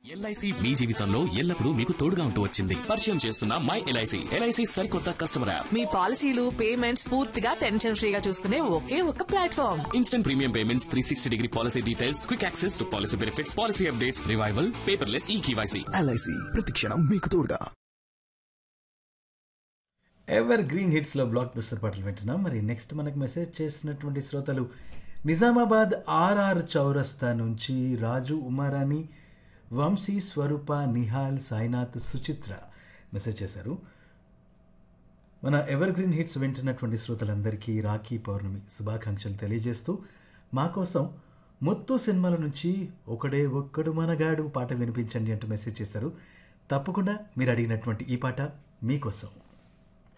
LIC మీ జీవితంలో ఎల్లప్పుడూ మీకు తోడుగా ఉంటూ వచ్చింది పరిచయం చేస్తున్న మై ఎల్ఐసి ఎల్ఐసి సరికొత్త కస్టమర్ యాప్ మీ పాలసీలు పేమెంట్స్ పూర్తిగా టెన్షన్ ఫ్రీగా చూసుకునే ఒకే ఒక platform instant premium payments three sixty degree policy details quick access to policy benefits policy updates revival paperless e KYC LIC ప్రతిక్షణం మీకు తోడుగా ఎవర్ గ్రీన్ హిట్స్లో బ్లాక్ బస్టర్ పాటలు వింటున్నాం మరి నెక్స్ట్ మనకు మెసేజ్ చేసినటువంటి శ్రోతలు నిజామాబాద్ ఆర్ఆర్ చౌరస్తా నుంచి రాజు ఉమారాణి వంశీ స్వరూప నిహాల్ సాయినాథ్ సుచిత్ర మెసేజ్ చేశారు మన ఎవర్ గ్రీన్ హిట్స్ వింటున్నటువంటి శ్రోతలందరికీ రాఖీ పౌర్ణమి శుభాకాంక్షలు తెలియజేస్తూ మా కోసం ముత్తు సినిమాల నుంచి ఒకడే ఒక్కడు మనగాడు పాట వినిపించండి అంటూ మెసేజ్ చేశారు తప్పకుండా మీరు అడిగినటువంటి ఈ పాట మీకోసం